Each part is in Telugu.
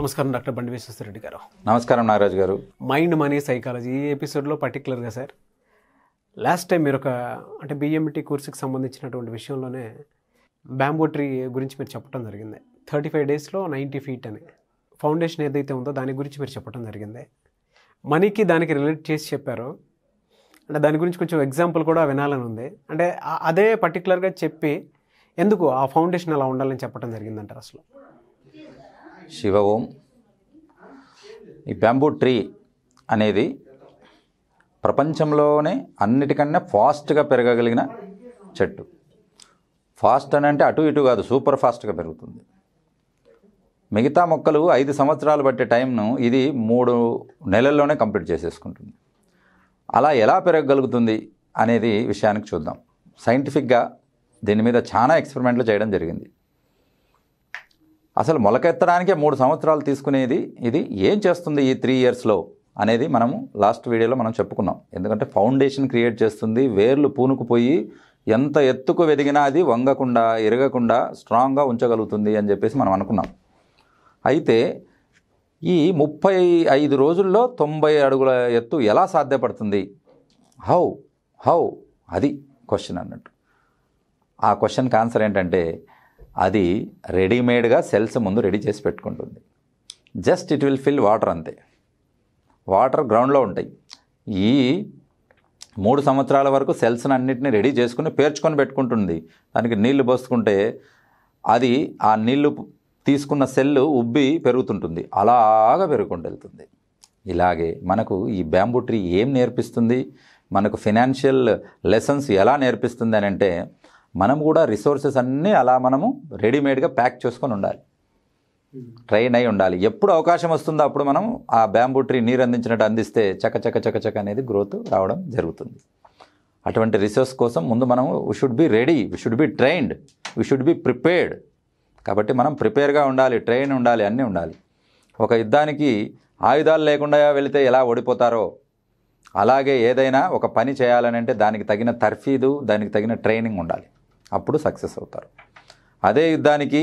నమస్కారం డాక్టర్ బండి విశ్వస్తరెడ్డి గారు నమస్కారం నాగరాజు గారు మైండ్ మనీ సైకాలజీ ఈ ఎపిసోడ్లో పర్టికులర్గా సార్ లాస్ట్ టైం మీరు ఒక అంటే బిఎంటి కోర్సుకి సంబంధించినటువంటి విషయంలోనే బ్యాంబూ ట్రీ గురించి మీరు చెప్పడం జరిగింది థర్టీ ఫైవ్ డేస్లో నైంటీ ఫీట్ అని ఫౌండేషన్ ఏదైతే ఉందో దాని గురించి మీరు చెప్పడం జరిగింది మనీకి దానికి రిలేట్ చేసి చెప్పారు అంటే దాని గురించి కొంచెం ఎగ్జాంపుల్ కూడా వినాలని ఉంది అంటే ఆ- అదే పర్టికులర్గా చెప్పి ఎందుకు ఆ ఫౌండేషన్ అలా ఉండాలని చెప్పడం జరిగిందంటారు అసలు శివ ఓం ఈ బ్యాంబూ ట్రీ అనేది ప్రపంచంలోనే అన్నిటికన్నా ఫాస్ట్గా పెరగగలిగిన చెట్టు ఫాస్ట్ అని అంటే అటు ఇటు కాదు సూపర్ ఫాస్ట్గా పెరుగుతుంది మిగతా మొక్కలు ఐదు సంవత్సరాలు పట్టే టైంను ఇది మూడు నెలల్లోనే కంప్లీట్ చేసేసుకుంటుంది అలా ఎలా పెరగగలుగుతుంది అనేది విషయానికి చూద్దాం సైంటిఫిక్గా దీని మీద చాలా ఎక్స్పెరిమెంట్లు చేయడం జరిగింది అసలు మొలకెత్తడానికే మూడు సంవత్సరాలు తీసుకునేది ఇది ఏం చేస్తుంది ఈ త్రీ ఇయర్స్లో అనేది మనము లాస్ట్ వీడియోలో మనం చెప్పుకున్నాం ఎందుకంటే ఫౌండేషన్ క్రియేట్ చేస్తుంది వేర్లు పూనుకుపోయి ఎంత ఎత్తుకు వెదిగినా అది వంగకుండా ఎరగకుండా స్ట్రాంగ్గా ఉంచగలుగుతుంది అని చెప్పేసి మనం అనుకున్నాం అయితే ఈ ముప్పై ఐదు రోజుల్లో తొంభై అడుగుల ఎత్తు ఎలా సాధ్యపడుతుంది హౌ హౌ అది క్వశ్చన్ అన్నట్టు ఆ క్వశ్చన్కి ఆన్సర్ ఏంటంటే అది రెడీమేడ్గా సెల్స్ ముందు రెడీ చేసి పెట్టుకుంటుంది just it will fill water అంతే వాటర్ గ్రౌండ్లో ఉంటాయి ఈ మూడు సంవత్సరాల వరకు సెల్స్ని అన్నిటిని రెడీ చేసుకుని పేర్చుకొని పెట్టుకుంటుంది దానికి నీళ్లు పోసుకుంటే అది ఆ నీళ్లు తీసుకున్న సెల్ ఉబ్బి పెరుగుతుంటుంది అలాగా పెరుగుకుంటూ వెళ్తుంది ఇలాగే మనకు ఈ బ్యాంబూ ట్రీ ఏం నేర్పిస్తుంది మనకు ఫినాన్షియల్ లెసన్స్ ఎలా నేర్పిస్తుంది అని అంటే మనం కూడా రిసోర్సెస్ అన్నీ అలా మనము రెడీమేడ్గా ప్యాక్ చేసుకొని ఉండాలి ట్రైన్ అయి ఉండాలి ఎప్పుడు అవకాశం వస్తుందో అప్పుడు మనం ఆ బ్యాంబూ ట్రీ నీరు అందించినట్టు అందిస్తే చక చక చక చక అనేది గ్రోత్ రావడం జరుగుతుంది అటువంటి రిసోర్స్ కోసం ముందు మనం we should be ready we should be trained we should be prepared కాబట్టి మనం ప్రిపేర్గా ఉండాలి ట్రైన్ ఉండాలి అన్నీ ఉండాలి ఒక యుద్ధానికి ఆయుధాలు లేకుండా వెళితే ఎలా ఓడిపోతారో అలాగే ఏదైనా ఒక పని చేయాలని అంటే దానికి తగిన తర్ఫీదు దానికి తగిన ట్రైనింగ్ ఉండాలి అప్పుడు సక్సెస్ అవుతారు అదే యుద్ధానికి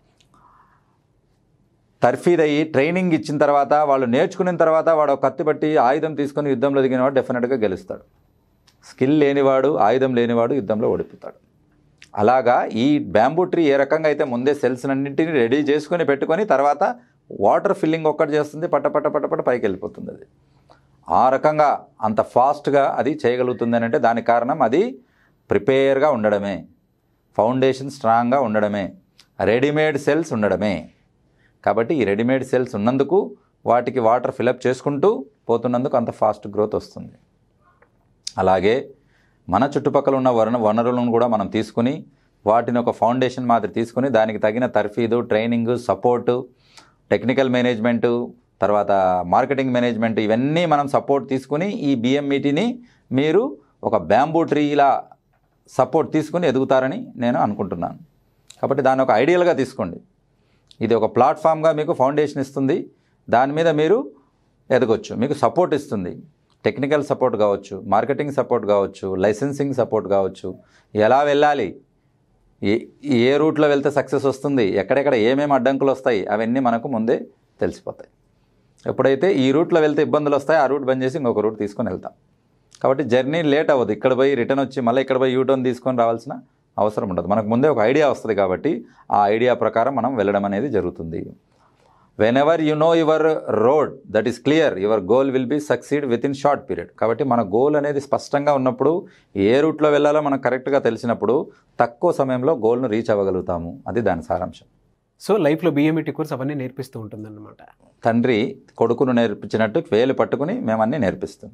తర్ఫీద్ అయ్యి ట్రైనింగ్ ఇచ్చిన తర్వాత వాళ్ళు నేర్చుకున్న తర్వాత వాడు ఒక కత్తి పట్టి ఆయుధం తీసుకొని యుద్ధంలో దిగినవాడు డెఫినెట్గా గెలుస్తాడు స్కిల్ లేనివాడు ఆయుధం లేనివాడు యుద్ధంలో ఓడిపోతాడు అలాగా ఈ బ్యాంబూ ట్రీ ఏ రకంగా అయితే ముందే సెల్స్ అన్నింటినీ రెడీ చేసుకొని పెట్టుకొని తర్వాత వాటర్ ఫిల్లింగ్ ఒక్కటి చేస్తుంది పట్ట పట్ట పట్ట పట్ట పైకి వెళ్ళిపోతుంది అది ఆ రకంగా అంత ఫాస్ట్గా అది చేయగలుగుతుంది అని అంటే దానికి కారణం అది ప్రిపేర్గా ఉండడమే ఫౌండేషన్ స్ట్రాంగ్గా ఉండడమే రెడీమేడ్ సెల్స్ ఉండడమే కాబట్టి ఈ రెడీమేడ్ సెల్స్ ఉన్నందుకు వాటికి వాటర్ ఫిలప్ చేసుకుంటూ పోతున్నందుకు అంత ఫాస్ట్ గ్రోత్ వస్తుంది అలాగే మన చుట్టుపక్కల ఉన్న వన వనరులను కూడా మనం తీసుకుని వాటిని ఒక ఫౌండేషన్ మాదిరి తీసుకుని దానికి తగిన తర్ఫీదు ట్రైనింగ్ సపోర్టు టెక్నికల్ మేనేజ్మెంటు తర్వాత మార్కెటింగ్ మేనేజ్మెంట్ ఇవన్నీ మనం సపోర్ట్ తీసుకుని ఈ బిఎంఈటీని మీరు ఒక బ్యాంబూ ట్రీలా సపోర్ట్ తీసుకుని ఎదుగుతారని నేను అనుకుంటున్నాను కాబట్టి దాన్ని ఒక ఐడియల్గా తీసుకోండి ఇది ఒక ప్లాట్ఫామ్గా మీకు ఫౌండేషన్ ఇస్తుంది దాని మీద మీరు ఎదగొచ్చు మీకు సపోర్ట్ ఇస్తుంది టెక్నికల్ సపోర్ట్ కావచ్చు మార్కెటింగ్ సపోర్ట్ కావచ్చు లైసెన్సింగ్ సపోర్ట్ కావచ్చు ఎలా వెళ్ళాలి ఏ ఏ రూట్లో వెళ్తే సక్సెస్ వస్తుంది ఎక్కడెక్కడ ఏమేమి అడ్డంకులు వస్తాయి అవన్నీ మనకు ముందే తెలిసిపోతాయి ఎప్పుడైతే ఈ రూట్లో వెళ్తే ఇబ్బందులు వస్తాయి ఆ రూట్ బంద్ చేసి ఇంకొక రూట్ తీసుకొని వెళ్తాం కాబట్టి జర్నీ లేట్ అవ్వదు ఇక్కడ పోయి రిటర్న్ వచ్చి మళ్ళీ ఇక్కడ పోయి యూటర్న్ తీసుకొని రావాల్సిన అవసరం ఉండదు మనకు ముందే ఒక ఐడియా వస్తుంది కాబట్టి ఆ ఐడియా ప్రకారం మనం వెళ్ళడం అనేది జరుగుతుంది whenever you know your road that is clear your goal will be succeed within short period కాబట్టి మన గోల్ అనేది స్పష్టంగా ఉన్నప్పుడు ఏ రూట్లో వెళ్ళాలో మనకు కరెక్ట్గా తెలిసినప్పుడు తక్కువ సమయంలో గోల్ను రీచ్ అవ్వగలుగుతాము అది దాని సారాంశం సో లైఫ్లో బిఎంఈటీ కోర్స్ అవన్నీ నేర్పిస్తూ ఉంటుందన్నమాట తండ్రి కొడుకును నేర్పించినట్టు వేలు పట్టుకుని మేమన్నీ నేర్పిస్తాం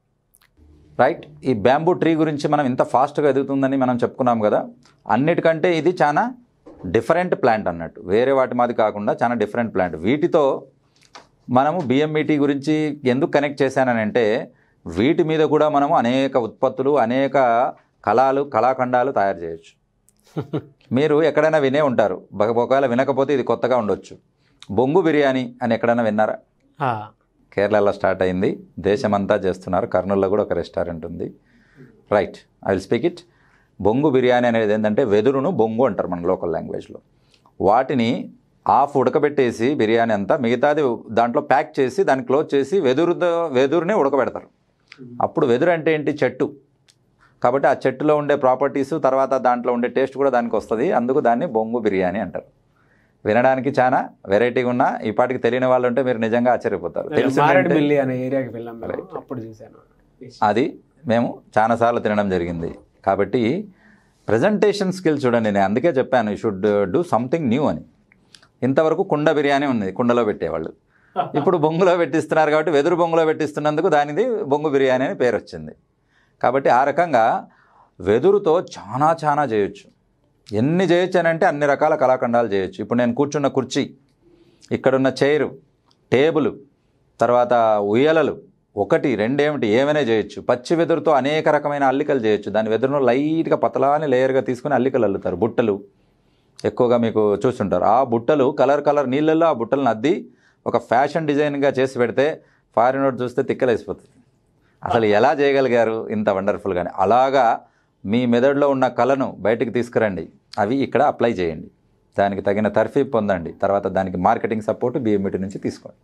రైట్ ఈ బ్యాంబూ ట్రీ గురించి మనం ఇంత ఫాస్ట్గా ఎదుగుతుందని మనం చెప్పుకున్నాం కదా అన్నిటికంటే ఇది చాలా డిఫరెంట్ ప్లాంట్ అన్నట్టు వేరే వాటి మాది కాకుండా చాలా డిఫరెంట్ ప్లాంట్ వీటితో మనము బిఎంఈటీ గురించి ఎందుకు కనెక్ట్ చేశానని అంటే వీటి మీద కూడా మనము అనేక ఉత్పత్తులు అనేక కళాలు కళాఖండాలు తయారు చేయొచ్చు మీరు ఎక్కడైనా వినే ఉంటారు బ- ఒకవేళ వినకపోతే ఇది కొత్తగా ఉండొచ్చు బొంగు బిర్యానీ అని ఎక్కడైనా విన్నారా ఆ, కేరళలో స్టార్ట్ అయింది దేశమంతా చేస్తున్నారు కర్నూలులో కూడా ఒక రెస్టారెంట్ ఉంది right I will speak it బొంగు బిర్యానీ అనేది ఏంటంటే వెదురును బొంగు అంటారు మన లోకల్ లాంగ్వేజ్లో వాటిని హాఫ్ ఉడకబెట్టేసి బిర్యానీ అంతా మిగతాది దాంట్లో ప్యాక్ చేసి దాన్ని క్లోజ్ చేసి వెదురు వెదురునే ఉడకబెడతారు అప్పుడు వెదురు అంటే ఏంటి చెట్టు కాబట్టి ఆ చెట్టులో ఉండే ప్రాపర్టీస్ తర్వాత దాంట్లో ఉండే టేస్ట్ కూడా దానికి వస్తుంది అందుకు దాన్ని బొంగు బిర్యానీ అంటారు వినడానికి చాలా వెరైటీగా ఉన్నా ఈ పాటికి తెలియని వాళ్ళు ఉంటే మీరు నిజంగా ఆశ్చర్యపోతారు తెలిసిందంటే- మారేడుమిల్లి అనే ఏరియాకి వెళ్ళాం మేము అప్పుడు చూశాను అది మేము చాలాసార్లు తినడం జరిగింది కాబట్టి ప్రజెంటేషన్ స్కిల్ చూడండి నేను అందుకే చెప్పాను you should do something new అని ఇంతవరకు కుండ బిర్యానీ ఉంది కుండలో పెట్టేవాళ్ళు ఇప్పుడు బొంగులో పెట్టిస్తున్నారు కాబట్టి వెదురు బొంగులో పెట్టిస్తున్నందుకు దానిది బొంగు బిర్యానీ అని పేరు వచ్చింది కాబట్టి ఆ రకంగా వెదురుతో చాలా చాలా చేయొచ్చు ఎన్ని చేయొచ్చు అని అంటే అన్ని రకాల కళాఖండాలు చేయొచ్చు ఇప్పుడు నేను కూర్చున్న కుర్చీ ఇక్కడున్న చైరు టేబుల్ తర్వాత ఉయ్యలలు ఒకటి రెండేమిటి ఏమైనా చేయొచ్చు పచ్చి వెదురుతో అనేక రకమైన అల్లికలు చేయొచ్చు దాని వెదురును లైట్గా పతలాని లేయర్గా తీసుకుని అల్లికలు అల్లుతారు బుట్టలు ఎక్కువగా మీకు చూస్తుంటారు ఆ బుట్టలు కలర్ కలర్ నీళ్ళల్లో ఆ బుట్టలను అద్ది ఒక ఫ్యాషన్ డిజైన్గా చేసి పెడితే ఫారిన్ వాడు చూస్తే తిక్కలేసిపోతుంది అసలు ఎలా చేయగలిగారు ఇంత వండర్ఫుల్గానే అలాగా మీ మెదడులో ఉన్న కళను బయటికి తీసుకురండి అవి ఇక్కడ అప్లై చేయండి దానికి తగిన తర్ఫీ పొందండి తర్వాత దానికి మార్కెటింగ్ సపోర్ట్ బిఎంఈటి నుంచి తీసుకోండి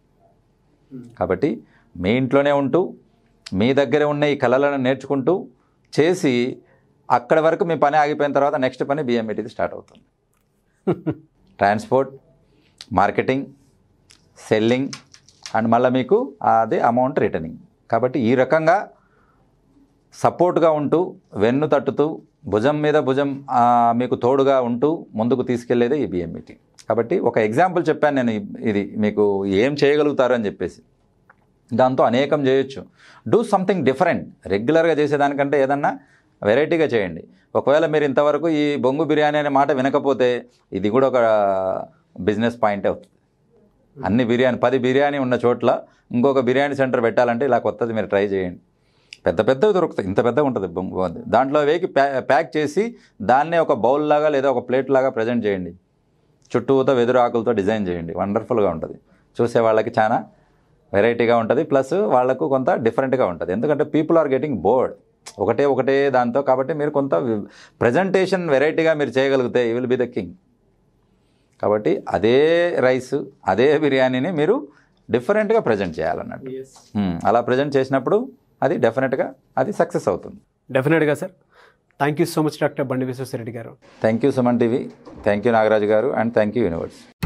కాబట్టి మీ ఇంట్లోనే ఉంటూ మీ దగ్గర ఉన్న ఈ కళలను నేర్చుకుంటూ చేసి అక్కడ వరకు మీ పని ఆగిపోయిన తర్వాత నెక్స్ట్ పని బిఎంఈటీది స్టార్ట్ అవుతుంది ట్రాన్స్పోర్ట్ మార్కెటింగ్ సెల్లింగ్ అండ్ మళ్ళీ మీకు అదే అమౌంట్ రిటర్నింగ్ కాబట్టి ఈ రకంగా సపోర్ట్గా ఉంటూ వెన్ను తట్టుతూ భుజం మీద భుజం ఆ, మీకు తోడుగా ఉంటూ ముందుకు తీసుకెళ్లేదే ఈ బిఎంఈటీ కాబట్టి ఒక ఎగ్జాంపుల్ చెప్పాను నేను ఇ- ఇది మీకు ఏం చేయగలుగుతారు అని చెప్పేసి దాంతో అనేకం చేయొచ్చు డూ సంథింగ్ డిఫరెంట్ రెగ్యులర్గా చేసేదానికంటే ఏదన్నా వెరైటీగా చేయండి ఒకవేళ మీరు ఇంతవరకు ఈ బొంగు బిర్యానీ అనే మాట వినకపోతే ఇది కూడా ఒక బిజినెస్ పాయింటే అవుతుంది అన్ని బిర్యానీ పది బిర్యానీ ఉన్న చోట్ల ఇంకొక బిర్యానీ సెంటర్ పెట్టాలంటే ఇలా కొత్తది మీరు ట్రై చేయండి పెద్ద పెద్దవి దొరుకుతాయి ఇంత పెద్దగా ఉంటుంది బొంగు అది. దాంట్లో వేకి ప్యా ప్యాక్ చేసి దాన్నే ఒక బౌల్ లాగా లేదా ఒక ప్లేట్ లాగా ప్రజెంట్ చేయండి చుట్టూతో వెదురు ఆకులతో డిజైన్ చేయండి వండర్ఫుల్గా ఉంటుంది చూసే వాళ్ళకి చాలా వెరైటీగా ఉంటుంది ప్లస్ వాళ్ళకు కొంత డిఫరెంట్గా ఉంటుంది ఎందుకంటే పీపుల్ ఆర్ గెటింగ్ బోర్డ్ ఒకటే ఒకటే దాంతో కాబట్టి మీరు కొంత ప్రజెంటేషన్ వెరైటీగా మీరు చేయగలిగితే you will be the king కాబట్టి అదే రైస్ అదే బిర్యానీని మీరు డిఫరెంట్గా ప్రజెంట్ చేయాలన్నట్టు మ్మ్. అలా ప్రజెంట్ చేసినప్పుడు అది డెఫినెట్గా అది సక్సెస్ అవుతుంది డెఫినెట్గా sir thank you so much doctor Bandi Vishweshwar Reddy garu thank you Suman TV thank you Nagaraju garu and thank you universe